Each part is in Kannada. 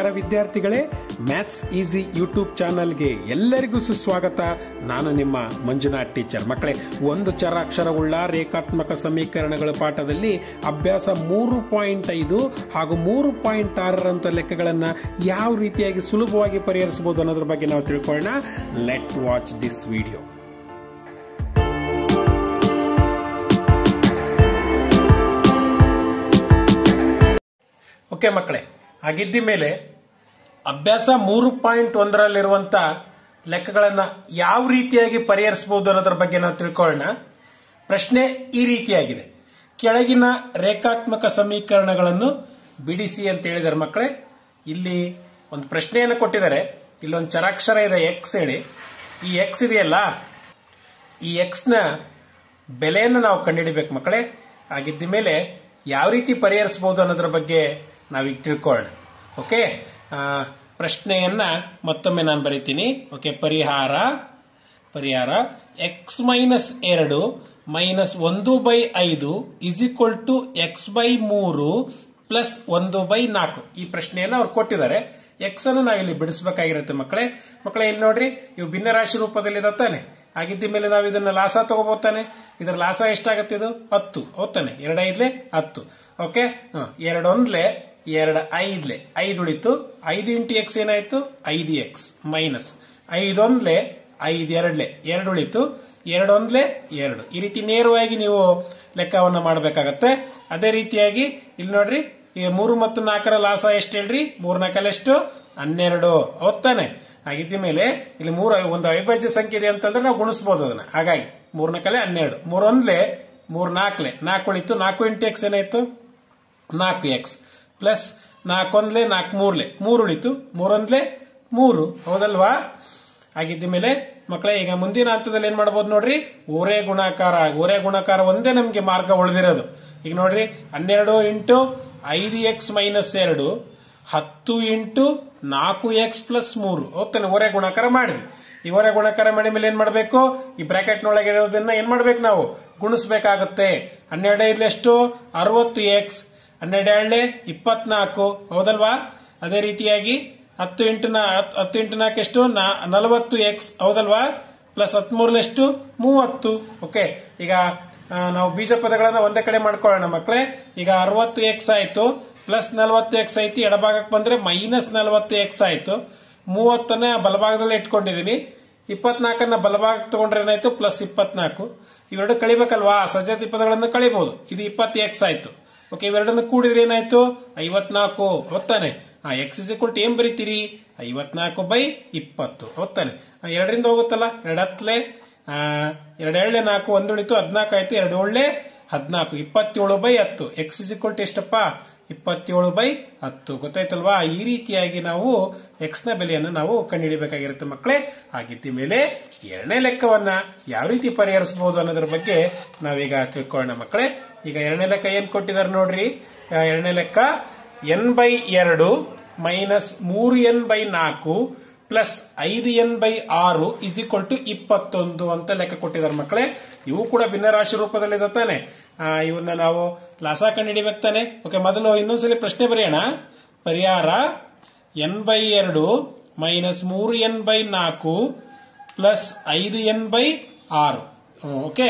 ನಮಸ್ಕಾರ ವಿದ್ಯಾರ್ಥಿಗಳೇ ಮ್ಯಾಥ್ಸ್ ಈಸಿ ಯೂಟ್ಯೂಬ್ ಚಾನಲ್ಗೆ ಎಲ್ಲರಿಗೂ ಸುಸ್ವಾಗತ ನಾನು ನಿಮ್ಮ ಮಂಜುನಾಥ್ ಟೀಚರ್ ಮಕ್ಕಳೇ ಒಂದು ಚರಾಕ್ಷರವುಳ್ಳ ರೇಖಾತ್ಮಕ ಸಮೀಕರಣಗಳ ಪಾಠದಲ್ಲಿ ಅಭ್ಯಾಸ ಮೂರು ಪಾಯಿಂಟ್ ಐದು ಹಾಗೂ ಮೂರು ಪಾಯಿಂಟ್ ಆರರಂತ ಲೆಕ್ಕಗಳನ್ನ ಯಾವ ರೀತಿಯಾಗಿ ಸುಲಭವಾಗಿ ಪರಿಹರಿಸಬಹುದು ಅನ್ನೋದ್ರ ಬಗ್ಗೆ ನಾವು ತಿಳ್ಕೊಳ್ಳೋಣ let watch this video okay ಮಕ್ಕಳೇ ಹಾಗಿದ್ದ ಮೇಲೆ ಅಭ್ಯಾಸ ಮೂರು ಪಾಯಿಂಟ್ ಒಂದರಲ್ಲಿರುವಂತ ಲೆಕ್ಕಗಳನ್ನ ಯಾವ ರೀತಿಯಾಗಿ ಪರಿಹರಿಸಬಹುದು ಅನ್ನೋದ್ರ ಬಗ್ಗೆ ನಾವು ತಿಳ್ಕೊಳ್ಳೋಣ ಪ್ರಶ್ನೆ ಈ ರೀತಿಯಾಗಿದೆ ಕೆಳಗಿನ ರೇಖಾತ್ಮಕ ಸಮೀಕರಣಗಳನ್ನು ಬಿಡಿಸಿ ಅಂತ ಹೇಳಿದಾರೆ ಮಕ್ಕಳೇ ಇಲ್ಲಿ ಒಂದು ಪ್ರಶ್ನೆಯನ್ನು ಕೊಟ್ಟಿದ್ದಾರೆ ಇಲ್ಲೊಂದು ಚರಾಕ್ಷರ ಇದೆ ಎಕ್ಸ್ ಹೇಳಿ ಈ ಎಕ್ಸ್ ಇದೆಯಲ್ಲ ಈ ಎಕ್ಸ್ ನ ಬೆಲೆಯನ್ನು ನಾವು ಕಂಡುಹಿಡಿಬೇಕು ಮಕ್ಕಳೇ ಆಗಿದ್ದ ಮೇಲೆ ಯಾವ ರೀತಿ ಪರಿಹರಿಸಬಹುದು ಅನ್ನೋದ್ರ ಬಗ್ಗೆ ನಾವೀಗ ತಿಳ್ಕೊಳ್ಳೋಣ ಓಕೆ ಆ, ಪ್ರಶ್ನೆಯನ್ನ ಮತ್ತೊಮ್ಮೆ ನಾನು ಬರೀತೀನಿ ಓಕೆ ಪರಿಹಾರ ಪರಿಹಾರ ಎಕ್ಸ್ ಮೈನಸ್ ಎರಡು ಮೈನಸ್ ಒಂದು ಬೈ ಐದು is equal to x by ಮೂರು ಪ್ಲಸ್ ಒಂದು ಬೈ ನಾಲ್ಕು ಈ ಪ್ರಶ್ನೆಯನ್ನು ಅವ್ರು ಕೊಟ್ಟಿದ್ದಾರೆ ಎಕ್ಸ್ ಅನ್ನು ನಾವಿಲ್ಲಿ ಬಿಡಿಸಬೇಕಾಗಿರುತ್ತೆ ಮಕ್ಕಳೇ ಮಕ್ಕಳೇ ಇಲ್ಲಿ ನೋಡ್ರಿ ಇವು ಭಿನ್ನರಾಶಿ ರೂಪದಲ್ಲಿ ಇದಾವ್ ತಾನೆ ಆಗಿದ್ದ ಮೇಲೆ ನಾವು ಇದನ್ನ ಲಾಸ ತಗೋಬೋತಾನೆ ಇದರ ಲಾಸ ಎಷ್ಟಾಗತ್ತೆ ಇದು ಹತ್ತು ಹೌದಾನೆ ಎರಡು ಐದ್ಲೆ ಹತ್ತು ಓಕೆ ಎರಡೊಂದ್ಲೆ ಎರಡು ಐದ್ಲೆ ಐದು ಉಳಿತು ಐದು ಇಂಟು ಎಕ್ಸ್ ಏನಾಯ್ತು ಐದು ಎಕ್ಸ್ ಮೈನಸ್ ಐದೊಂದ್ಲೆ ಐದು ಎರಡ್ಲೆ ಎರಡು ಉಳಿತು ಎರಡೊಂದ್ಲೆ ಎರಡು ಈ ರೀತಿ ನೇರವಾಗಿ ನೀವು ಲೆಕ್ಕವನ್ನ ಮಾಡಬೇಕಾಗತ್ತೆ ಅದೇ ರೀತಿಯಾಗಿ ಇಲ್ಲಿ ನೋಡ್ರಿ ಈ ಮೂರು ಮತ್ತು ನಾಲ್ಕರ ಲಾಸ ಎಷ್ಟು ಹೇಳ್ರಿ ಮೂರ್ ನಾಲ್ಕಲ್ಲಿ ಎಷ್ಟು ಹನ್ನೆರಡು ಹೌದಾನೆ ಆಗಿದ್ದ ಮೇಲೆ ಇಲ್ಲಿ ಮೂರು ಒಂದು ಅವಿಭಾಜ್ಯ ಸಂಖ್ಯೆ ಇದೆ ಅಂತಂದ್ರೆ ನಾವು ಗುಣಿಸಬಹುದು ಅದನ್ನ ಹಾಗಾಗಿ ಮೂರ್ ನಾಲ್ಕಲೆ ಹನ್ನೆರಡು ಮೂರೊಂದ್ಲೆ ಮೂರ್ ನಾಲ್ಕಲೆ ನಾಲ್ಕು ಉಳಿತು ನಾಲ್ಕು ಇಂಟು ಎಕ್ಸ್ ಏನಾಯ್ತು ನಾಲ್ಕು ಎಕ್ಸ್ ಪ್ಲಸ್ ನಾಲ್ಕೊಂದ್ಲೆ ನಾಲ್ಕು ಮೂರ್ಲೆ ಮೂರು ಉಳಿತು ಮೂರೊಂದ್ಲೆ ಮೂರು ಹೌದಲ್ವಾ ಆಗಿದ್ದ ಮೇಲೆ ಮಕ್ಕಳೇ ಈಗ ಮುಂದಿನ ಹಂತದಲ್ಲಿ ಏನ್ ಮಾಡಬಹುದು ನೋಡ್ರಿ ಓರೇ ಗುಣಾಕಾರ ಓರೇ ಗುಣಾಕಾರ ಒಂದೇ ನಮ್ಗೆ ಮಾರ್ಗ ಉಳಿದಿರೋದು ಈಗ ನೋಡ್ರಿ ಹನ್ನೆರಡು ಇಂಟು ಐದು ಎಕ್ಸ್ ಮೈನಸ್ ಎರಡು ಹತ್ತು ಇಂಟು ನಾಲ್ಕು ಎಕ್ಸ್ ಪ್ಲಸ್ ಮೂರು ಹೋಗ್ತಾನೆ ಓರೇ ಗುಣಾಕಾರ ಮಾಡಿದ್ವಿ ಈ ಓರೇ ಗುಣಾಕಾರ ಮಾಡಿ ಮೇಲೆ ಏನ್ ಮಾಡಬೇಕು ಈ ಬ್ರಾಕೆಟ್ ನೊಳಗೆ ಇರೋದನ್ನ ಏನ್ ಮಾಡ್ಬೇಕು ನಾವು ಗುಣಿಸ್ಬೇಕಾಗತ್ತೆ ಹನ್ನೆರಡು ಐದ್ಲೆ ಎಷ್ಟು ಅರವತ್ತು ಎಕ್ಸ್ ಹನ್ನೆರಡು ಎರಡಲೆ ಇಪ್ಪತ್ನಾಲ್ಕು ಹೌದಲ್ವಾ ಅದೇ ರೀತಿಯಾಗಿ ಹತ್ತು ಇಂಟು ನಾ ಹತ್ತು- ಹತ್ತು ಇಂಟು ನಾಲ್ಕು ಎಷ್ಟು ನಾ- ನಲವತ್ತು ಎಕ್ಸ್ ಹೌದಲ್ವಾ ಪ್ಲಸ್ ಹತ್ಮೂರಲೆಷ್ಟು ಮೂವತ್ತು ಓಕೆ ಈಗ ಆ, ನಾವು ಬೀಜ ಪದಗಳನ್ನ ಒಂದೇ ಕಡೆ ಮಾಡ್ಕೊಳ್ಳೋಣ ಮಕ್ಕಳೇ ಈಗ ಅರವತ್ತು ಎಕ್ಸ್ ಆಯ್ತು ಪ್ಲಸ್ ನಲವತ್ತು ಎಕ್ಸ್ ಆಯ್ತು ಎಡಭಾಗಕ್ಕೆ ಬಂದ್ರೆ ಮೈನಸ್ ನಲವತ್ತು ಎಕ್ಸ್ ಆಯ್ತು ಮೂವತ್ತನ್ನ ಬಲಭಾಗದಲ್ಲಿ ಇಟ್ಕೊಂಡಿದೀನಿ ಇಪ್ಪತ್ನಾಲ್ಕನ್ನ ಬಲಭಾಗಕ್ಕೆ ತಗೊಂಡ್ರೆ ಏನಾಯ್ತು ಪ್ಲಸ್ ಇಪ್ಪತ್ನಾಲ್ಕು ಇವೆರಡು ಕಳಿಬೇಕಲ್ವಾ ಸಜಾತಿ ಪದಗಳನ್ನು ಕಳಿಬಹುದು ಇದು ಇಪ್ಪತ್ತು ಎಕ್ಸ್ ಆಯ್ತು ಓಕೆ ಇವೆರಡನ್ನು ಕೂಡಿದ್ರೆ ಏನಾಯ್ತು ಐವತ್ನಾಲ್ಕು ಹೊತ್ತಾನೆ ಆ ಎಕ್ಸ್ ಇಸ್ ಇಕ್ವಲ್ ಏನ್ ಬರೀತೀರಿ ಐವತ್ನಾಲ್ಕು ಬೈ ಇಪ್ಪತ್ತು ಹೊತ್ತಾನೆ ಎರಡರಿಂದ ಹೋಗುತ್ತಲ್ಲ ಎರಡು ಹತ್ಲೆ ಆ, ಎರಡು ಏಳೆ ನಾಲ್ಕು ಒಂದು ಉಳಿತು ಹದಿನಾಲ್ಕು ಆಯ್ತು ಎರಡು ಏಳೆ ಹದಿನಾಲ್ಕು ಇಪ್ಪತ್ತೇಳು ಬೈ ಹತ್ತು ಎಕ್ಸ್ ಇಸ್ ಇಕ್ವಲ್ ಎಷ್ಟಪ್ಪ ಇಪ್ಪತ್ತೇಳು ಬೈ ಹತ್ತು ಗೊತ್ತಾಯ್ತಲ್ವಾ ಈ ರೀತಿಯಾಗಿ ನಾವು ಎಕ್ಸ್ ನ ಬೆಲೆಯನ್ನು ನಾವು ಕಂಡುಹಿಡಿಬೇಕಾಗಿರುತ್ತೆ ಮಕ್ಕಳೇ ಆಗಿದ್ದ ಮೇಲೆ ಎರಡನೇ ಲೆಕ್ಕವನ್ನ ಯಾವ ರೀತಿ ಪರಿಹರಿಸಬಹುದು ಅನ್ನೋದ್ರ ಬಗ್ಗೆ ನಾವೀಗ ತಿಳ್ಕೊಳ್ಳೋಣ ಮಕ್ಕಳೇ ಈಗ ಎರಡನೇ ಲೆಕ್ಕ ಏನ್ ಕೊಟ್ಟಿದ್ದಾರೆ ನೋಡ್ರಿ ಆ, ಎರಡನೇ ಲೆಕ್ಕ ಎನ್ ಬೈ ಎರಡು ಮೈನಸ್ ಮೂರು ಎನ್ ಬೈ ನಾಲ್ಕು ಪ್ಲಸ್ ಐದು ಎನ್ ಬೈ ಆರು ಇಸ್ ಈಕ್ವಲ್ ಟು ಇಪ್ಪತ್ತೊಂದು ಅಂತ ಲೆಕ್ಕ ಕೊಟ್ಟಿದ್ದಾರೆ ಮಕ್ಕಳೇ ಇವು ಕೂಡ ಭಿನ್ನರಾಶಿ ರೂಪದಲ್ಲಿ ಇದೆ ತಾನೆ ಆ, ಇವನ್ನ ನಾವು ಲಾಸ ಕಂಡುಹಿಡಿಬೇಕು ತಾನೆ ಓಕೆ ಮೊದಲು ಇನ್ನೊಂದ್ಸಲಿ ಪ್ರಶ್ನೆ ಬರೆಯೋಣ ಪರಿಹಾರ ಎನ್ ಬೈ ಎರಡು ಮೈನಸ್ ಮೂರು ಎನ್ ಬೈ ನಾಲ್ಕು ಪ್ಲಸ್ ಐದು ಎನ್ ಬೈ ಆರು ಓಕೆ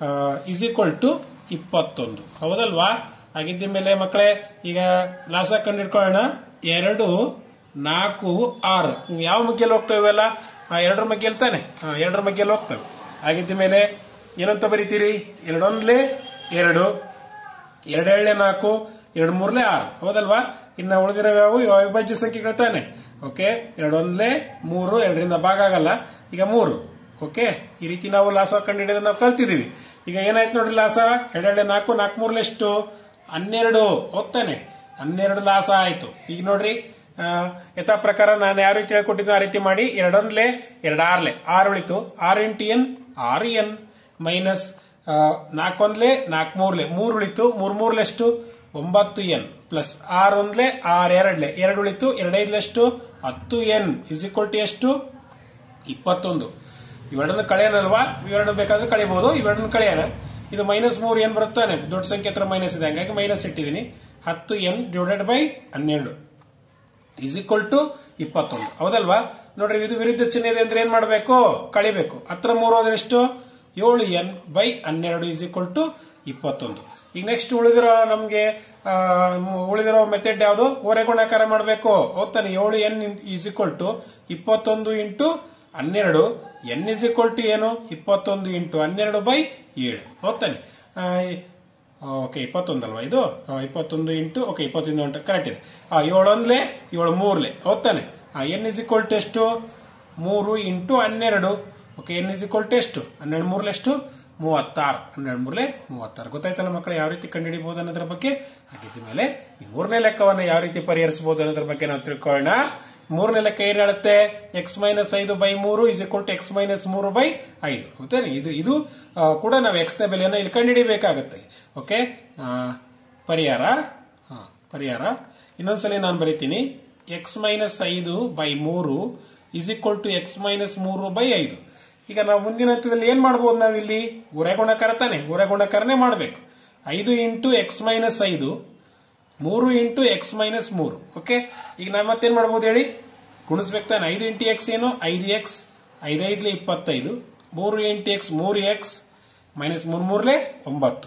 ಇಸ್ ಈಕ್ವಲ್ ಟು ಇಪ್ಪತ್ತೊಂದು ಹೌದಲ್ವಾ ಹಾಗಿದ್ದ ಮೇಲೆ ಮಕ್ಕಳೇ ಈಗ ಲಾಸ ಕಂಡಿಡ್ಕೊಳ್ಳೋಣ ಎರಡು ನಾಲ್ಕು ಆರು ಇವು ಯಾವ ಮಗ್ಗೆಯಲ್ಲಿ ಹೋಗ್ತವೆ ಇವೆಲ್ಲ ಆ, ಎರಡರ ಮಗ್ಗೆಯಲ್ಲಿ ತಾನೆ ಆ, ಎರಡರ ಮಗ್ಗೆಯಲ್ಲಿ ಹೋಗ್ತವೆ ಹಾಗಿದ್ದ ಮೇಲೆ ಏನಂತ ಬರೀತೀರಿ ಎರಡೊಂದ್ಲೆ ಎರಡು ಎರಡೆರಡಲೆ ನಾಲ್ಕು ಎರಡು ಮೂರ್ಲೆ ಆರು ಹೌದಲ್ವಾ ಇನ್ನ ಉಳಿದಿರೋ ಯಾವ ಇವು ಅವಿಭಾಜ್ಯ ಸಂಖ್ಯೆಗಳು ತಾನೆ ಓಕೆ ಎರಡೊಂದ್ಲೆ ಮೂರು ಎರಡರಿಂದ ಭಾಗ ಆಗಲ್ಲ ಈಗ ಮೂರು ಓಕೆ ಈ ರೀತಿ ನಾವು ಲಾಸ ಕಂಡುಹಿಡಿಯೋದನ್ನ ನಾವು ಕಲ್ತಿದೀವಿ ಈಗ ಏನಾಯ್ತು ನೋಡ್ರಿ ಲಾಸ ಎರಡೆರಡೆ ನಾಲ್ಕು ನಾಲ್ಕು ಮೂರ್ಲೆ ಎಷ್ಟು ಹನ್ನೆರಡು ಹೋಗ್ತಾನೆ ಹನ್ನೆರಡು ಲಾಸ ಆಯ್ತು ಈಗ ನೋಡ್ರಿ ಆ, ಯಥಾ ಪ್ರಕಾರ ನಾನು ಯಾವ ರೀತಿ ಹೇಳ್ಕೊಟ್ಟಿದ್ದೆ ಆ ರೀತಿ ಮಾಡಿ ಎರಡೊಂದ್ಲೆ ಎರಡು ಆರ್ಲೆ ಆರು ಉಳಿತು ಆರು ಇಂಟು ಎನ್ ಆರು ಎನ್ ಮೈನಸ್ ನಾಲ್ಕೊಂದ್ಲೆ ನಾಲ್ಕು ಮೂರ್ಲೆ ಮೂರು ಉಳಿತು ಮೂರ್ ಮೂರ್ಲೆ ಎಷ್ಟು ಒಂಬತ್ತು ಎನ್ ಪ್ಲಸ್ ಆರ್ ಒಂದ್ಲೆ ಆರ್ ಎರಡ್ಲೆ ಎರಡು ಉಳಿತು ಎರಡೈದ್ಲೆಷ್ಟು ಹತ್ತು ಎನ್ ಇಸ್ ಈಕ್ವಲ್ ಟು ಎಷ್ಟು ಇಪ್ಪತ್ತೊಂದು ಇವೆರಡನ್ನು ಕಳೆಯೋಣಲ್ವಾ ಇವೆರಡನ್ನು ಬೇಕಾದ್ರೆ ಕಳಿಬಹುದು ಇವೆರಡನ್ನು ಕಳೆಯೋಣ ಇದು ಮೈನಸ್ ಮೂರು ಎನ್ ಬರುತ್ತಾನೆ ದೊಡ್ಡ ಸಂಖ್ಯೆ ಹತ್ರ ಮೈನಸ್ ಇದೆ ಹಂಗಾಗಿ ಮೈನಸ್ ಇಟ್ಟಿದ್ದೀನಿ ಹತ್ತು ಎನ್ ಡಿವೈಡೆಡ್ ಬೈ ಹನ್ನೆರಡು ಇಸ್ ಈಕ್ವಲ್ ಟು ಇಪ್ಪತ್ತೊಂದು ಹೌದಲ್ವಾ ನೋಡ್ರಿ ಇದು ವಿರುದ್ಧ ಚಿಹ್ನೆ ಇದೆ ಅಂದ್ರೆ ಏನ್ ಮಾಡಬೇಕು ಕಳಿಬೇಕು ಹತ್ರ ಮೂರು ಹೋದ್ರೆ ಎಷ್ಟು ಏಳು ಎನ್ ಬೈ ಹನ್ನೆರಡು ಇಸ್ ಈಕ್ವಲ್ ಟು ಇಪ್ಪತ್ತೊಂದು ಈಗ ನೆಕ್ಸ್ಟ್ ಉಳಿದಿರೋ ನಮ್ಗೆ ಆ, ಮ್- ಉಳಿದಿರೋ ಮೆಥಡ್ ಯಾವುದು ಓರೆ ಗುಣಾಕಾರ ಮಾಡಬೇಕು ಹೋಗ್ತಾನೆ ಏಳು ಎನ್ ಇಸ್ ಈಕ್ವಲ್ ಟು ಇಪ್ಪತ್ತೊಂದು ಇಂಟು ಹನ್ನೆರಡು ಎನ್ ಇಸ್ ಈಕ್ವಲ್ ಟು ಏನು ಇಪ್ಪತ್ತೊಂದು ಇಂಟು ಹನ್ನೆರಡು ಬೈ ಏಳು ಹೋಗ್ತಾನೆ ಆ, ಓಕೆ ಇಪ್ಪತ್ತೊಂದಲ್ವಾ ಇದು ಆ, ಇಪ್ಪತ್ತೊಂದು ಇಂಟು ಓಕೆ ಇಪ್ಪತ್ತೊಂದು ಇಂಟು ಕರೆಕ್ಟ್ ಇದೆ ಆ, ಏಳು ಒಂದ್ಲೆ ಏಳು ಮೂರ್ಲೆ ಹೋಗ್ತಾನೆ ಎನ್ ಇಸ್ ಈಕ್ವಲ್ ಟು ಎಷ್ಟು ಮೂರು ಇಂಟು ಹನ್ನೆರಡು okay n is equal to ಎಷ್ಟು ಹನ್ನೆರಡು ಮೂರ್ಲೆ ಎಷ್ಟು ಮೂವತ್ತಾರು ಹನ್ನೆರಡು ಮೂರ್ಲೆ ಮೂವತ್ತಾರು ಗೊತ್ತಾಯ್ತಲ್ಲ ಮಕ್ಕಳು ಯಾವ ರೀತಿ ಕಂಡುಹಿಡಿಬಹುದು ಅನ್ನೋದ್ರ ಬಗ್ಗೆ ಹಾಗಿದ್ದ ಮೇಲೆ ಈ ಮೂರನೇ ಲೆಕ್ಕವನ್ನು ಯಾವ ರೀತಿ ಪರಿಹರಿಸಬಹುದು ಅನ್ನೋದ್ರ ಬಗ್ಗೆ ನಾವು ತಿಳ್ಕೊಳ್ಳೋಣ ಮೂರನೇ ಲೆಕ್ಕ ಏನ್ ಹೇಳುತ್ತೆ ಎಕ್ಸ್ ಮೈನಸ್ ಐದು ಬೈ ಮೂರು is equal to x minus ಮೂರು ಬೈ ಐದು ಹೌದೇನೆ ಇದು ಇದು ಆ, ಕೂಡ ನಾವು ಎಕ್ಸ್ ನ ಬೆಲೆಯನ್ನು ಇಲ್ಲಿ ಕಂಡುಹಿಡಿಯಬೇಕಾಗುತ್ತೆ ಓಕೆ ಆ, ಪರಿಹಾರ ಹಾ, ಪರಿಹಾರ ಇನ್ನೊಂದ್ಸಲಿ ನಾನು ಬರೀತೀನಿ ಎಕ್ಸ್ ಮೈನಸ್ ಐದು ಬೈ ಮೂರು is equal to x minus ಮೂರು ಬೈ ಐದು ಈಗ ನಾವು ಮುಂದಿನ ಹಂತದಲ್ಲಿ ಏನ್ ಮಾಡ್ಬೋದು ನಾವಿಲ್ಲಿ ಉರೆ ಗುಣಕಾರ ತಾನೆ ಉರೆ ಗುಣಕಾರನೇ ಮಾಡಬೇಕು ಐದು ಇಂಟು ಎಕ್ಸ್ ಮೈನಸ್ ಐದು ಮೂರು ಇಂಟು ಎಕ್ಸ್ ಮೈನಸ್ ಮೂರು ಓಕೆ ಈಗ ನಾವು ಮತ್ತೇನ್ ಮಾಡ್ಬೋದು ಹೇಳಿ ಗುಣಿಸ್ಬೇಕು ತಾನೆ ಐದು ಇಂಟು ಎಕ್ಸ್ ಏನು ಐದು ಎಕ್ಸ್ ಐದೈದ್ಲೆ ಇಪ್ಪತ್ತೈದು ಮೂರು ಇಂಟು ಎಕ್ಸ್ ಮೂರು ಎಕ್ಸ್ ಮೈನಸ್ ಮೂರು ಮೂರ್ಲೆ ಒಂಬತ್ತು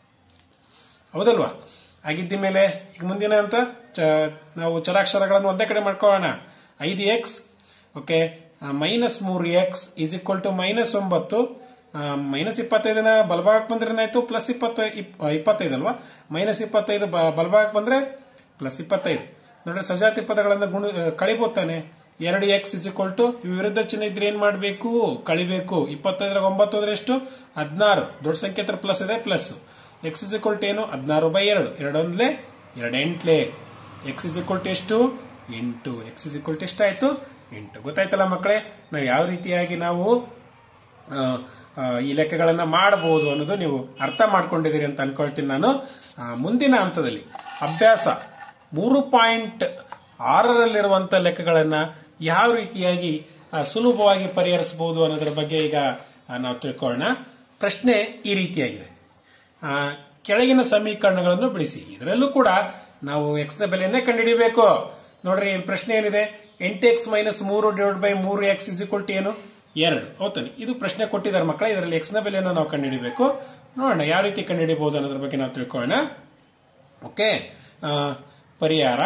ಹೌದಲ್ವಾ ಆಗಿದ್ದ ಮೇಲೆ ಈಗ ಮುಂದಿನ ಅಂತ ಚ- ನಾವು ಚರಾಕ್ಷರಗಳನ್ನು ಒಂದೇ ಕಡೆ ಮಾಡ್ಕೊಳ್ಳೋಣ ಐದು ಎಕ್ಸ್ ಓಕೆ ಮೈನಸ್ ಮೂರು x is equal to minus ಒಂಬತ್ತು ಮೈನಸ್ ಇಪ್ಪತ್ತೈದನ ಬಲಭಾಗಕ್ಕೆ ಬಂದ್ರೆ ಏನಾಯ್ತು ಪ್ಲಸ್ ಇಪ್ಪತ್ತ ಇಪ್ಪತ್ತೈದು ಅಲ್ವಾ ಮೈನಸ್ ಇಪ್ಪತ್ತೈದು ಬ- ಬಲಭಾಗಕ್ಕೆ ಬಂದ್ರೆ ಪ್ಲಸ್ ಇಪ್ಪತ್ತೈದು ನೋಡ್ರಿ ಸಜಾತಿ ಪದಗಳನ್ನು ಗುಣ ಕಳಿಬೋದು ತಾನೆ ಎರಡು ಎಕ್ಸ್ ಇಸ್ ಈಕ್ವಲ್ ಟು ವಿರುದ್ಧ ಚಿಹ್ನೆ ಇದ್ರೆ ಏನ್ ಮಾಡಬೇಕು ಕಳಿಬೇಕು ಇಪ್ಪತ್ತೈದರ ಒಂಬತ್ತು ಅಂದ್ರೆ ಎಷ್ಟು ಹದಿನಾರು ದೊಡ್ಡ ಸಂಖ್ಯೆ ಹತ್ರ ಪ್ಲಸ್ ಇದೆ plus x is equal to ಏನು ಹದಿನಾರು ಬೈ ಎರಡು ಎರಡೊಂದ್ಲೆ ಎರಡು ಎಂಟ್ಲೆ ಎಕ್ಸ್ ಇಸ್ ಈಕ್ವಲ್ ಟು ಎಷ್ಟು ಎಂಟು ಎಕ್ಸ್ ಇಸ್ ಈಕ್ವಲ್ ಟು ಎಷ್ಟಾಯ್ತು ಎಂಟು ಗೊತ್ತಾಯ್ತಲ್ಲ ಮಕ್ಕಳೇ ನಾವು ಯಾವ ರೀತಿಯಾಗಿ ನಾವು ಆ, ಆ, ಈ ಲೆಕ್ಕಗಳನ್ನ ಮಾಡಬಹುದು ಅನ್ನೋದು ನೀವು ಅರ್ಥ ಮಾಡ್ಕೊಂಡಿದ್ದೀರಿ ಅಂತ ಅನ್ಕೊಳ್ತೀನಿ ನಾನು ಆ, ಮುಂದಿನ ಹಂತದಲ್ಲಿ ಅಭ್ಯಾಸ ಮೂರು ಪಾಯಿಂಟ್ ಆರರಲ್ಲಿರುವಂತಹ ಲೆಕ್ಕಗಳನ್ನ ಯಾವ ರೀತಿಯಾಗಿ ಆ, ಸುಲಭವಾಗಿ ಪರಿಹರಿಸಬಹುದು ಅನ್ನೋದ್ರ ಬಗ್ಗೆ ಈಗ ಆ, ನಾವು ತಿಳ್ಕೊಳ್ಳೋಣ ಪ್ರಶ್ನೆ ಈ ರೀತಿಯಾಗಿದೆ ಆ, ಕೆಳಗಿನ ಸಮೀಕರಣಗಳನ್ನು ಬಿಡಿಸಿ ಇದರಲ್ಲೂ ಕೂಡ ನಾವು ಎಕ್ಸ್ ನ ಬೆಲೆಯನ್ನೇ ಕಂಡುಹಿಡಿಯಬೇಕು ನೋಡ್ರಿ ಇಲ್ಲಿ ಪ್ರಶ್ನೆ ಏನಿದೆ ಎಂಟು ಎಕ್ಸ್ ಮೈನಸ್ ಮೂರು ಡಿವೈಡ್ ಬೈ ಮೂರು ಎಕ್ಸ್ ಇಸ್ ಈಕ್ವಲ್ ಟು ಏನು ಎರಡು ಹೌದಾನೆ ಇದು ಪ್ರಶ್ನೆ ಕೊಟ್ಟಿದ್ದಾರೆ ಮಕ್ಕಳ ಇದರಲ್ಲಿ ಎಕ್ಸ್ ನ ಬೆಲೆಯನ್ನು ನಾವು ಕಂಡುಹಿಡಿಯಬೇಕು ನೋಡೋಣ ಯಾವ ರೀತಿ ಕಂಡುಹಿಡಿಯಬಹುದು ಅನ್ನೋದ್ರ ಬಗ್ಗೆ ನಾವು ತಿಳ್ಕೊಳ್ಳೋಣ ಓಕೆ ಆ, ಪರಿಹಾರ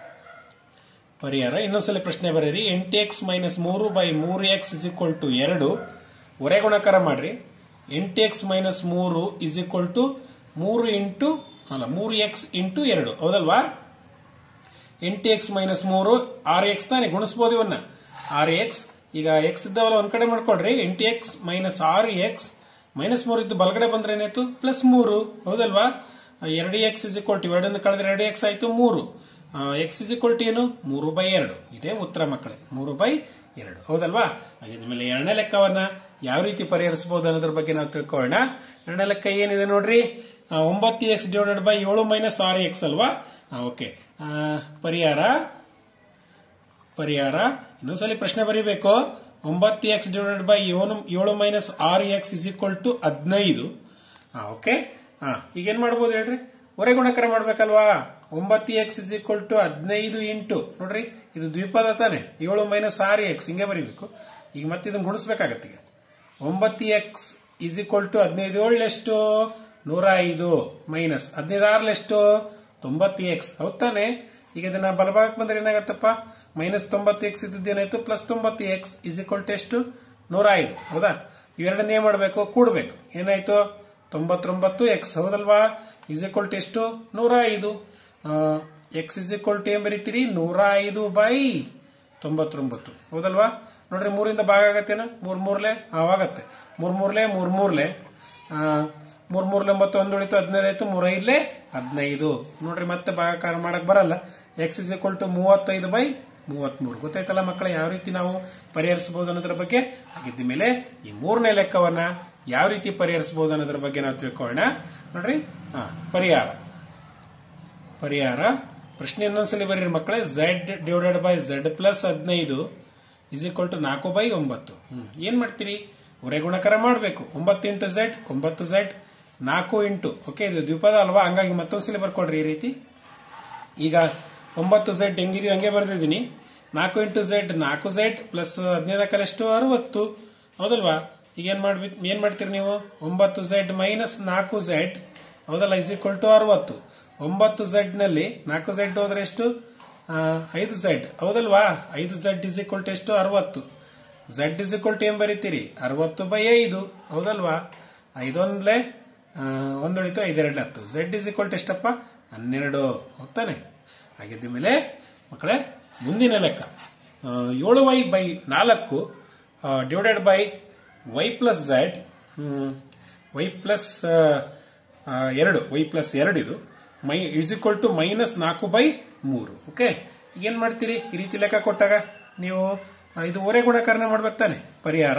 ಪರಿಹಾರ ಇನ್ನೊಂದ್ಸಲ ಪ್ರಶ್ನೆ ಬರೀರಿ ಎಂಟು ಎಕ್ಸ್ ಮೈನಸ್ ಮೂರು ಬೈ ಮೂರು ಎಕ್ಸ್ ಇಸ್ ಈಕ್ವಲ್ ಟು ಎರಡು ಒರೆ ಗುಣಕಾರ ಮಾಡ್ರಿ ಎಂಟು ಎಕ್ಸ್ ಮೈನಸ್ ಮೂರು ಇಸ್ ಈಕ್ವಲ್ ಟು ಮೂರು ಇಂಟು ಅಲ್ಲ ಮೂರು ಎಕ್ಸ್ ಇಂಟು ಎರಡು ಹೌದಲ್ವಾ ಎಂಟು ಎಕ್ಸ್ ಮೈನಸ್ ಮೂರು ಆರು ಎಕ್ಸ್ ತಾನೆ ಗುಣಿಸ್ಬೋದು ಇವನ್ನ ಆರು ಎಕ್ಸ್ ಈಗ ಎಕ್ಸ್ ಇದ್ದಾವಲ್ಲ ಒಂದ್ ಕಡೆ ಮಾಡ್ಕೊಳ್ರಿ ಎಂಟು ಎಕ್ಸ್ ಮೈನಸ್ ಆರು ಎಕ್ಸ್ ಮೈನಸ್ ಮೂರು ಇದ್ದು ಬಲಗಡೆ ಬಂದ್ರೆ ಏನಾಯ್ತು ಪ್ಲಸ್ ಮೂರು ಹೌದಲ್ವಾ ಎರಡು ಎಕ್ಸ್ ಇಸ್ ಇಕ್ವಲ್ ಟು ಎರಡನ್ನು ಕಳೆದ್ರೆ ಎರಡು ಎಕ್ಸ್ ಆಯ್ತು ಮೂರು ಎಕ್ಸ್ ಇಸ್ ಇಕ್ವಲ್ ಟು ಏನು ಮೂರು ಬೈ ಎರಡು ಇದೇ ಉತ್ತರ ಮಕ್ಕಳೇ ಮೂರು ಬೈ ಎರಡು ಹೌದಲ್ವಾ ಹಾಗಿದ ಮೇಲೆ ಎರಡನೇ ಲೆಕ್ಕವನ್ನ ಯಾವ ರೀತಿ ಪರಿಹರಿಸಬಹುದು ಅನ್ನೋದ್ರ ಬಗ್ಗೆ ನಾವು ತಿಳ್ಕೊಳ್ಳೋಣ ಎರಡನೇ ಲೆಕ್ಕ ಏನಿದೆ ನೋಡ್ರಿ ಆ, ಒಂಬತ್ತು ಎಕ್ಸ್ ಡಿವೈಡೆಡ್ ಬೈ ಏಳು ಮೈನಸ್ ಆರು ಎಕ್ಸ್ ಅಲ್ವಾ ಓಕೆ ಪರಿಹಾರ ಪರಿಹಾರ ಇನ್ನೊಂದ್ಸಲಿ ಪ್ರಶ್ನೆ ಬರೀಬೇಕು ಒಂಬತ್ತು ಎಕ್ಸ್ ಡಿವೈಡೆಡ್ ಬೈ ಏಳು ಏಳು ಮೈನಸ್ ಆರು ಎಕ್ಸ್ ಇಸ್ ಈಕ್ವಲ್ ಟು ಹದಿನೈದು ಓಕೆ ಹಾ ಈಗ ಏನ್ ಮಾಡ್ಬೋದು ಹೇಳ್ರಿ ಹೊರೆ ಗುಣಕರ ಮಾಡ್ಬೇಕಲ್ವಾ ಒಂಬತ್ತು ಎಕ್ಸ್ ಇಸ್ ಈಕ್ವಲ್ ಟು ಹದಿನೈದು ಇಂಟು ನೋಡ್ರಿ ಇದು ದ್ವಿಪದ ತಾನೆ ಏಳು ಮೈನಸ್ ಆರು ಎಕ್ಸ್ ಹಿಂಗೆ ಬರೀಬೇಕು ಈಗ ಮತ್ತೆ ಇದನ್ನ ಗುಣಿಸ್ಬೇಕಾಗತ್ತೆ ಈಗ ಒಂಬತ್ತು ಎಕ್ಸ್ ಇಸ್ ಈಕ್ವಲ್ ಟು ಹದಿನೈದು ಏಳು ಎಷ್ಟು ನೂರ ಐದು ಮೈನಸ್ ಹದಿನೈದು ಆರ್ಲು ಎಷ್ಟು ತೊಂಬತ್ತು ಎಕ್ಸ್ ಹೌದ್ ತಾನೆ ಈಗ ಇದನ್ನ ಬಲಭಾಗಕ್ಕೆ ಬಂದ್ರೆ ಏನಾಗತ್ತಪ್ಪ ಮೈನಸ್ ತೊಂಬತ್ತು ಎಕ್ಸ್ ಇದ್ದದ್ದೇನಾಯ್ತು ಪ್ಲಸ್ ತೊಂಬತ್ತು ಎಕ್ಸ್ ಇಸ್ ಈಕ್ವಲ್ ಟು ಎಷ್ಟು ನೂರ ಐದು ಹೌದಾ ಇವೆರಡನ್ನ ಏನ್ ಮಾಡಬೇಕು ಕೂಡಬೇಕು ಏನಾಯ್ತು ತೊಂಬತ್ತೊಂಬತ್ತು ಎಕ್ಸ್ ಹೌದಲ್ವಾ ಇಸ್ ಈಕ್ವಲ್ ಟು ಎಷ್ಟು ನೂರ ಐದು ಎಕ್ಸ್ ಇಸ್ ಈಕ್ವಲ್ ಟು ಏನ್ ಬರೀತೀರಿ ನೂರ ಐದು ಬೈ ತೊಂಬತ್ತೊಂಬತ್ತು ಹೌದಲ್ವಾ ನೋಡ್ರಿ ಮೂರಿಂದ ಭಾಗ ಆಗತ್ತೇನ ಮೂರ್ ಮೂರ್ಲೆ ಆವಾಗತ್ತೆ ಮೂರ್ ಮೂರ್ಲೆ ಮೂರ್ ಮೂರ್ಲೆ ಆ, ಮೂರ್ ಮೂರ್ಲೆ ಒಂಬತ್ತು ಒಂದು ಉಳಿತು ಹದಿನೈದು ಆಯ್ತು ಮೂರ್ ಐದ್ಲೆ ಹದಿನೈದು ನೋಡ್ರಿ ಮತ್ತೆ ಭಾಗಾಕಾರ ಮಾಡಕ್ ಬರಲ್ಲ ಎಕ್ಸ್ ಇಸ್ ಈಕ್ವಲ್ ಟು ಮೂವತ್ತೈದು ಬೈ ಮೂವತ್ಮೂರು ಗೊತ್ತಾಯ್ತಲ್ಲ ಮಕ್ಕಳ ಯಾವ ರೀತಿ ನಾವು ಪರಿಹರಿಸಬಹುದು ಅನ್ನೋದ್ರ ಬಗ್ಗೆ ಹಾಗಿದ್ದ ಮೇಲೆ ಈ ಮೂರನೇ ಲೆಕ್ಕವನ್ನ ಯಾವ ರೀತಿ ಪರಿಹರಿಸಬಹುದು ಅನ್ನೋದ್ರ ಬಗ್ಗೆ ನಾವು ತಿಳ್ಕೊಳ್ಳೋಣ ನೋಡ್ರಿ ಹಾ ಪರಿಹಾರ ಪರಿಹಾರ ಪ್ರಶ್ನೆ ಇನ್ನೊಂದ್ಸಲಿ ಬರೀರಿ ಮಕ್ಕಳೇ z divided by z plus ಹದಿನೈದು ಇಸ್ ಈಕ್ವಲ್ ಟು ನಾಲ್ಕು ಬೈ ಒಂಬತ್ತು ಹ್ಮ್. ಏನ್ ಮಾಡ್ತೀರಿ ಒರೆ ಗುಣಕರ ಮಾಡಬೇಕು ಒಂಬತ್ತು ಇಂಟು ಝೆಡ್ ಒಂಬತ್ತು ಝೆಡ್ ನಾಲ್ಕು ಇಂಟು ಓಕೆ ಇದು ದ್ವಿಪದ ಅಲ್ವಾ ಹಂಗಾಗಿ ಮತ್ತೊಂದ್ಸಲಿ ಬರ್ಕೊಡ್ರಿ ಈ ರೀತಿ ಈಗ ಒಂಬತ್ತು ಝೆಡ್ ಹೆಂಗಿದೆಯೋ ಹಂಗೆ ಬರೆದಿದ್ದೀನಿ ನಾಲ್ಕು ಇಂಟು ಝೆಡ್ ನಾಲ್ಕು ಝೆಡ್ ಪ್ಲಸ್ ಹದಿನೈದಕ್ಕಲ್ಲಿ ಎಷ್ಟು ಅರವತ್ತು ಹೌದಲ್ವಾ ಈಗ ಏನ್ ಮಾಡ್ಬಿ ಏನ್ ಮಾಡ್ತೀರಿ ನೀವು ಒಂಬತ್ತು ಝೆಡ್ ಮೈನಸ್ ನಾಲ್ಕು ಝೆಡ್ ಹೌದಲ್ಲ ಇಸ್ ಈಕ್ವಲ್ ಟು ಅರವತ್ತು ಒಂಬತ್ತು ಝೆಡ್ ನಲ್ಲಿ ನಾಲ್ಕು ಝೆಡ್ ಹೋದ್ರೆ ಎಷ್ಟು ಆ, ಐದು ಝೆಡ್ ಹೌದಲ್ವಾ ಐದು ಝೆಡ್ ಇಸ್ ಈಕ್ವಲ್ ಟು ಎಷ್ಟು ಅರವತ್ತು ಝೆಡ್ ಇಸ್ ಈಕ್ವಲ್ ಟು ಏನ್ ಬರೀತೀರಿ ಅರವತ್ತು ಬೈ ಐದು ಹೌದಲ್ವಾ ಐದೊಂದ್ಲೆ ಆ, ಒಂದ್ ಉಳಿತು ಐದೆರಡು ಹತ್ತು ಝೆಡ್ ಇಸ್ ಈಕ್ವಲ್ ಟು ಎಷ್ಟಪ್ಪ ಹನ್ನೆರಡು ಹೋಗ್ತಾನೆ ಹಾಗಿದ್ದ ಮೇಲೆ ಮಕ್ಕಳೇ ಮುಂದಿನ ಲೆಕ್ಕ ಆ, ಏಳು ವೈ ಬೈ ನಾಲ್ಕು divided by y plus z y plus ಎರಡು ವೈ ಪ್ಲಸ್ ಎರಡು ಇದು ಮೈ ಇಸ್ ಈಕ್ವಲ್ ಟು ಮೈನಸ್ ನಾಲ್ಕು ಬೈ ಮೂರು ಓಕೆ ಏನ್ ಮಾಡ್ತೀರಿ ಈ ರೀತಿ ಲೆಕ್ಕ ಕೊಟ್ಟಾಗ ನೀವು ಆ, ಇದು ಒರೆ ಗುಣಕಾರಣ ಮಾಡ್ಬೇಕು ತಾನೆ ಪರಿಹಾರ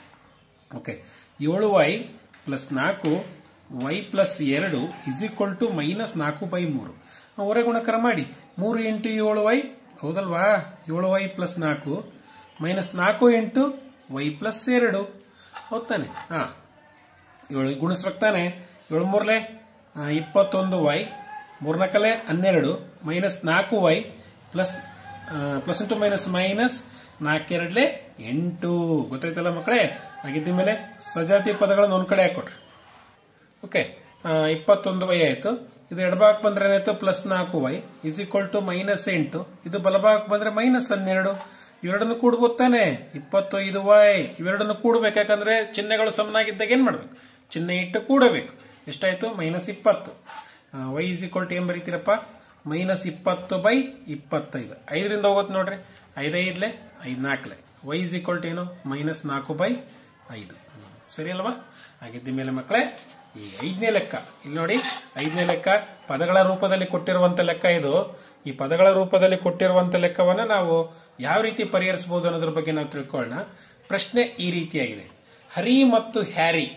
ಓಕೆ ಏಳು ವೈ ಪ್ಲಸ್ ನಾಲ್ಕು ವೈ ಪ್ಲಸ್ ಎರಡು ಇಸ್ ಈಕ್ವಲ್ ಟು ಮೈನಸ್ ನಾಲ್ಕು ಬೈ ಮೂರು ಹೊರೆ ಗುಣಕರ ಮಾಡಿ ಮೂರು ಇಂಟು ಏಳು ವೈ ಹೌದಲ್ವಾ ಏಳು ವೈ ಪ್ಲಸ್ ನಾಲ್ಕು ಮೈನಸ್ ನಾಲ್ಕು ಇಂಟು ವೈ ಪ್ಲಸ್ ಎರಡು ಹೌದಾನೆ ಹಾ ಏಳು ಗುಣಿಸ್ಬೇಕು ತಾನೆ ಏಳು ಮೂರಲೆ ಆ, ಇಪ್ಪತ್ತೊಂದು ವೈ ಮೂರ್ನಾಲ್ಕಲೆ ಹನ್ನೆರಡು ಮೈನಸ್ ನಾಲ್ಕು y plus plus into minus minus ನಾಲ್ಕೆರಡ್ಲೆ ಎಂಟು ಗೊತ್ತಾಯ್ತಲ್ಲ ಮಕ್ಕಳೇ ಹಾಗಿದ್ದ ಮೇಲೆ ಸಜಾತಿ ಪದಗಳನ್ನು ಒಂದ್ ಕಡೆ ಹಾಕೊಡ್ರಿ ಓಕೆ ಇಪ್ಪತ್ತೊಂದು ವೈ ಆಯ್ತು ಇದು ಎಡಭಾಗಕ್ಕೆ ಬಂದ್ರೆ ಏನಾಯ್ತು ಪ್ಲಸ್ ನಾಲ್ಕು y is equal to minus ಎಂಟು ಇದು ಬಲಭಾಗಕ್ಕೆ ಬಂದ್ರೆ ಮೈನಸ್ ಹನ್ನೆರಡು ಇವೆರಡನ್ನು ಕೂಡ್ಬೋದು ತಾನೆ ಇಪ್ಪತ್ತೈದು ವೈ ಇವೆರಡನ್ನು ಕೂಡ್ಬೇಕು ಯಾಕಂದ್ರೆ ಚಿಹ್ನೆಗಳು ಸಮನಾಗಿದ್ದಾಗ ಏನ್ ಮಾಡ್ಬೇಕು ಚಿಹ್ನೆ ಇಟ್ಟು ಕೂಡಬೇಕು ಎಷ್ಟಾಯ್ತು ಮೈನಸ್ ಇಪ್ಪತ್ತು ವೈ ಇಸ್ ಈಕ್ವಲ್ ಟು ಏನ್ ಬರೀತೀರಪ್ಪ ಮೈನಸ್ ಇಪ್ಪತ್ತು ಬೈ ಇಪ್ಪತ್ತೈದು ಐದರಿಂದ ಹೋಗುತ್ತೆ ನೋಡ್ರಿ ಐದೈದ್ಲೆ ಐದ್ ನಾಲ್ಕಲೆ ವೈ ಇಸ್ ಈಕ್ವಲ್ ಟು ಏನು ಮೈನಸ್ ನಾಲ್ಕು ಬೈ ಐದು ಹ್ಮ್. ಸರಿ ಅಲ್ವಾ ಹಾಗಿದ್ದ ಮೇಲೆ ಮಕ್ಕಳೇ ಈ ಐದನೇ ಲೆಕ್ಕ ಇಲ್ಲಿ ನೋಡಿ ಐದನೇ ಲೆಕ್ಕ ಪದಗಳ ರೂಪದಲ್ಲಿ ಕೊಟ್ಟಿರುವಂತ ಲೆಕ್ಕ ಇದು ಈ ಪದಗಳ ರೂಪದಲ್ಲಿ ಕೊಟ್ಟಿರುವಂತ ಲೆಕ್ಕವನ್ನ ನಾವು ಯಾವ ರೀತಿ ಪರಿಹರಿಸಬಹುದು ಅನ್ನೋದ್ರ ಬಗ್ಗೆ ನಾವು ತಿಳ್ಕೊಳ್ಳೋಣ ಪ್ರಶ್ನೆ ಈ ರೀತಿಯಾಗಿದೆ ಹರಿ ಮತ್ತು ಹ್ಯಾರಿ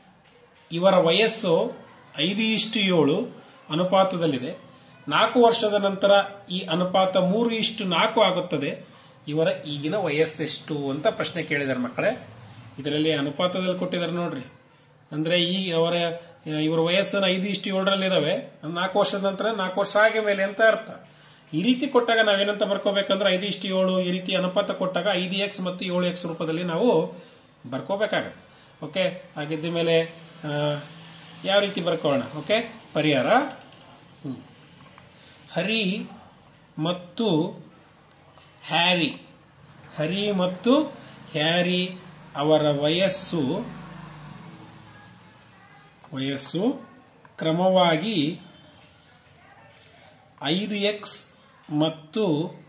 ಇವರ ವಯಸ್ಸು ಐದು ಇಷ್ಟು ಏಳು ಅನುಪಾತದಲ್ಲಿದೆ ನಾಲ್ಕು ವರ್ಷದ ನಂತರ ಈ ಅನುಪಾತ ಮೂರು ಇಷ್ಟು ನಾಲ್ಕು ಆಗುತ್ತದೆ ಇವರ ಈಗಿನ ವಯಸ್ಸೆಷ್ಟು ಅಂತ ಪ್ರಶ್ನೆ ಕೇಳಿದಾರೆ ಮಕ್ಕಳೇ ಇದರಲ್ಲಿ ಅನುಪಾತದಲ್ಲಿ ಕೊಟ್ಟಿದ್ದಾರೆ ನೋಡ್ರಿ ಅಂದ್ರೆ ಈ ಅವರ ಇವರ ವಯಸ್ಸನ್ನು ಐದು ಇಷ್ಟು ಏಳರಲ್ಲಿ ಇದಾವೆ ನಾಲ್ಕು ವರ್ಷದ ನಂತರ ನಾಲ್ಕು ವರ್ಷ ಆಗಿ ಮೇಲೆ ಅಂತ ಅರ್ಥ ಈ ರೀತಿ ಕೊಟ್ಟಾಗ ನಾವೇನಂತ ಬರ್ಕೋಬೇಕಂದ್ರೆ ಐದು ಇಷ್ಟು ಏಳು ಈ ರೀತಿ ಅನುಪಾತ ಕೊಟ್ಟಾಗ ಐದು ಎಕ್ಸ್ ಮತ್ತು ಏಳು ಎಕ್ಸ್ ರೂಪದಲ್ಲಿ ನಾವು ಬರ್ಕೋಬೇಕಾಗತ್ತೆ ಓಕೆ ಹಾಗಿದ್ದ ಮೇಲೆ ಆ, ಯಾವ ರೀತಿ ಬರ್ಕೊಳ್ಳೋಣ ಓಕೆ ಪರಿಹಾರ ಹ್ಮ್. ಹರಿ ಮತ್ತು ಹ್ಯಾರಿ ಹರಿ ಮತ್ತು ಹ್ಯಾರಿ ಅವರ ವಯಸ್ಸು ವಯಸ್ಸು ಕ್ರಮವಾಗಿ ಐದು ಎಕ್ಸ್ ಮತ್ತು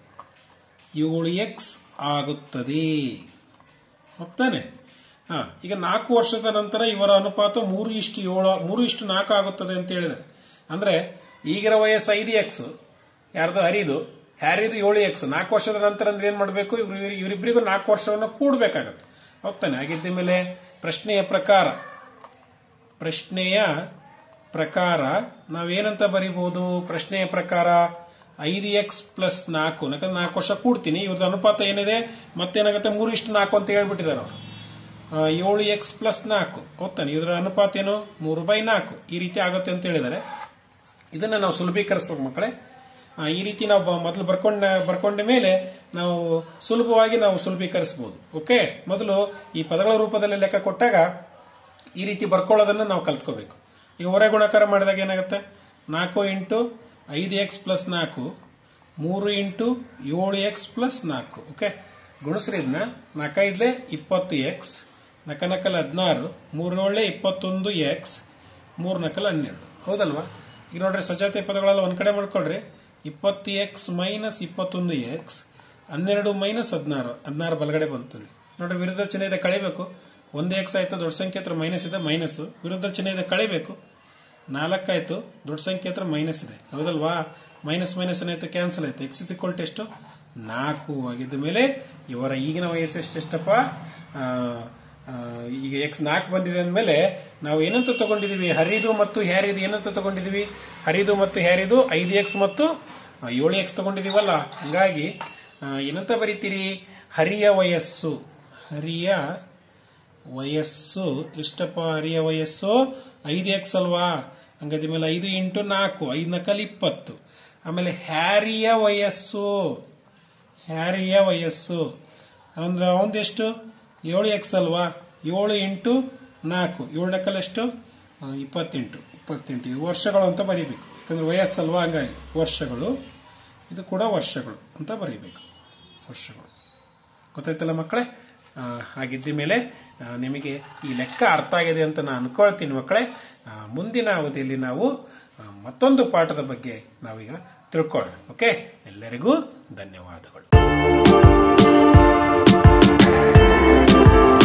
ಏಳು ಎಕ್ಸ್ ಆಗುತ್ತದೆ ಹೋಗ್ತಾನೆ ಹಾ ಈಗ ನಾಲ್ಕು ವರ್ಷದ ನಂತರ ಇವರ ಅನುಪಾತ ಮೂರು ಇಷ್ಟು ಏಳು ಮೂರು ಇಷ್ಟು ನಾಲ್ಕು ಆಗುತ್ತದೆ ಅಂತ ಹೇಳಿದರೆ ಅಂದ್ರೆ ಈಗಿನ ವಯಸ್ಸು ಐದು ಎಕ್ಸ್ ಯಾರ್ದು ಹರಿದು ಹ್ಯಾರಿದು ಏಳು ಎಕ್ಸ್ ನಾಲ್ಕು ವರ್ಷದ ನಂತರ ಅಂದ್ರೆ ಏನ್ ಮಾಡಬೇಕು ಇವ್ರು ಇವರಿಬ್ಬರಿಗೂ ನಾಲ್ಕು ವರ್ಷವನ್ನು ಕೂಡಬೇಕಾಗತ್ತೆ ಹೋಗ್ತಾನೆ ಹಾಗಿದ್ದ ಮೇಲೆ ಪ್ರಶ್ನೆಯ ಪ್ರಕಾರ ಪ್ರಶ್ನೆಯ ಪ್ರಕಾರ ನಾವೇನಂತ ಬರಿಬಹುದು ಪ್ರಶ್ನೆಯ ಪ್ರಕಾರ ಐದು ಎಕ್ಸ್ ಪ್ಲಸ್ ನಾಲ್ಕು ಯಾಕಂದ್ರೆ ನಾಲ್ಕು ವರ್ಷ ಕೂಡ್ತೀನಿ ಇವ್ರದ್ದು ಅನುಪಾತ ಏನಿದೆ ಮತ್ತೇನಾಗುತ್ತೆ ಮೂರು ಇಷ್ಟು ನಾಲ್ಕು ಅಂತ ಹೇಳ್ಬಿಟ್ಟಿದ್ದಾರೆ ಅವರು ಆ, ಏಳು ಎಕ್ಸ್ ಪ್ಲಸ್ ನಾಲ್ಕು ಹೋಗ್ತಾನೆ ಇದರ ಅನುಪಾತ ಏನು ಮೂರು ಬೈ ನಾಲ್ಕು ಈ ರೀತಿ ಆಗುತ್ತೆ ಅಂತ ಹೇಳಿದ್ದಾರೆ ಇದನ್ನ ನಾವು ಸುಲಭೀಕರಿಸ್ಬೇಕು ಮಕ್ಕಳೇ ಆ, ಈ ರೀತಿ ನಾವು ಬ- ಮೊದಲು ಬರ್ಕೊಂಡ ಬರ್ಕೊಂಡ ಮೇಲೆ ನಾವು ಸುಲಭವಾಗಿ ನಾವು ಸುಲಭೀಕರಿಸಬಹುದು ಓಕೆ ಮೊದಲು ಈ ಪದಗಳ ರೂಪದಲ್ಲಿ ಲೆಕ್ಕ ಕೊಟ್ಟಾಗ ಈ ರೀತಿ ಬರ್ಕೊಳ್ಳೋದನ್ನ ನಾವು ಕಲ್ತ್ಕೋಬೇಕು ಈಗ ಹೊರೆ ಗುಣಾಕಾರ ಮಾಡಿದಾಗ ಏನಾಗುತ್ತೆ ನಾಲ್ಕು ಇಂಟು ಐದು ಎಕ್ಸ್ ಪ್ಲಸ್ ನಾಲ್ಕು ಮೂರು ಇಂಟು ಏಳು ಎಕ್ಸ್ ಪ್ಲಸ್ ನಾಲ್ಕು ಓಕೆ ಗುಣಿಸ್ರಿ ಇದನ್ನ ನಾಲ್ಕೈದ್ಲೆ ಇಪ್ಪತ್ತು ಎಕ್ಸ್ ನಕ ನಕಲ್ ಹದಿನಾರು ಮೂರೇಳೆ ಇಪ್ಪತ್ತೊಂದು ಎಕ್ಸ್ ಮೂರು ನಕಲ್ ಹನ್ನೆರಡು ಹೌದಲ್ವಾ ಈಗ ನೋಡ್ರಿ ಸಜಾತಿ ಪದಗಳೆಲ್ಲ ಒಂದ್ ಕಡೆ ಮಾಡ್ಕೊಳ್ರಿ ಇಪ್ಪತ್ತು ಎಕ್ಸ್ ಮೈನಸ್ ಇಪ್ಪತ್ತೊಂದು ಎಕ್ಸ್ ಹನ್ನೆರಡು ಮೈನಸ್ ಹದಿನಾರು ಹದಿನಾರು ಬಲಗಡೆ ಬಂತು ನೋಡ್ರಿ ವಿರುದ್ಧ ಚಿಹ್ನೆ ಇದೆ ಕಳಿಬೇಕು ಒಂದು ಎಕ್ಸ್ ಆಯ್ತು ದೊಡ್ಡ ಸಂಖ್ಯೆ ಹತ್ರ ಮೈನಸ್ ಇದೆ ಮೈನಸ್ ವಿರುದ್ಧ ಚಿಹ್ನೆ ಇದೆ ಕಳಿಬೇಕು ನಾಲ್ಕಾಯ್ತು ದೊಡ್ಡ ಸಂಖ್ಯೆ ಹತ್ರ ಮೈನಸ್ ಇದೆ ಹೌದಲ್ವಾ ಮೈನಸ್ ಮೈನಸ್ ಏನಾಯ್ತು ಕ್ಯಾನ್ಸಲ್ ಆಯ್ತು ಎಕ್ಸ್ ಇಸ್ ಇಕ್ವಲ್ ಎಷ್ಟು ನಾಲ್ಕು ಆಗಿದ್ದ ಮೇಲೆ ಇವರ ಈಗಿನ ವಯಸ್ಸು ಎಷ್ಟೆಷ್ಟಪ್ಪ ಆ, ಆ, ಈಗ ಎಕ್ಸ್ ನಾಲ್ಕು ಬಂದಿದೆ ಅಂದಮೇಲೆ ನಾವು ಏನಂತ ತಗೊಂಡಿದೀವಿ ಹರಿದು ಮತ್ತು ಹ್ಯಾರಿದು ಏನಂತ ತಗೊಂಡಿದೀವಿ ಹರಿದು ಮತ್ತು ಹ್ಯಾರಿದು ಐದು ಎಕ್ಸ್ ಮತ್ತು ಆ, ಏಳು ಎಕ್ಸ್ ತಗೊಂಡಿದೀವಲ್ಲ ಹಂಗಾಗಿ ಆ, ಏನಂತ ಬರೀತೀರಿ ಹರಿಯ ವಯಸ್ಸು ಹರಿಯ ವಯಸ್ಸು ಎಷ್ಟಪ್ಪ ಹರಿಯ ವಯಸ್ಸು ಐದು ಎಕ್ಸ್ ಅಲ್ವಾ ಹಂಗಾದ ಮೇಲೆ ಐದು ಇಂಟು ನಾಲ್ಕು ಐದು ನಕಲ್ ಇಪ್ಪತ್ತು ಆಮೇಲೆ ಹ್ಯಾರಿಯ ವಯಸ್ಸು ಹ್ಯಾರಿಯ ವಯಸ್ಸು ಅಂದ್ರೆ ಅವನದೆಷ್ಟು ಏಳು ಎಕ್ಸ್ ಅಲ್ವಾ ಏಳು ಎಂಟು ನಾಲ್ಕು ಏಳು ಲೆಕ್ಕಲ್ಲಿ ಎಷ್ಟು ಆ, ಇಪ್ಪತ್ತೆಂಟು ಇಪ್ಪತ್ತೆಂಟು ಇವು ವರ್ಷಗಳು ಅಂತ ಬರೀಬೇಕು ಯಾಕಂದ್ರೆ ವಯಸ್ಸಲ್ವಾ ಹಂಗಾಗಿ ವರ್ಷಗಳು ಇದು ಕೂಡ ವರ್ಷಗಳು ಅಂತ ಬರೀಬೇಕು ವರ್ಷಗಳು ಗೊತ್ತಾಯ್ತಲ್ಲ ಮಕ್ಕಳೇ ಆ, ಹಾಗಿದ್ದ ಮೇಲೆ ಆ, ನಿಮಗೆ ಈ ಲೆಕ್ಕ ಅರ್ಥ ಆಗಿದೆ ಅಂತ ನಾನು ಅನ್ಕೊಳ್ತೀನಿ ಮಕ್ಕಳೇ ಆ, ಮುಂದಿನ ಅವಧಿಯಲ್ಲಿ ನಾವು ಆ, ಮತ್ತೊಂದು ಪಾಠದ ಬಗ್ಗೆ ನಾವೀಗ ತಿಳ್ಕೊಳ್ಳೋಣ ಓಕೆ ಎಲ್ಲರಿಗೂ ಧನ್ಯವಾದಗಳು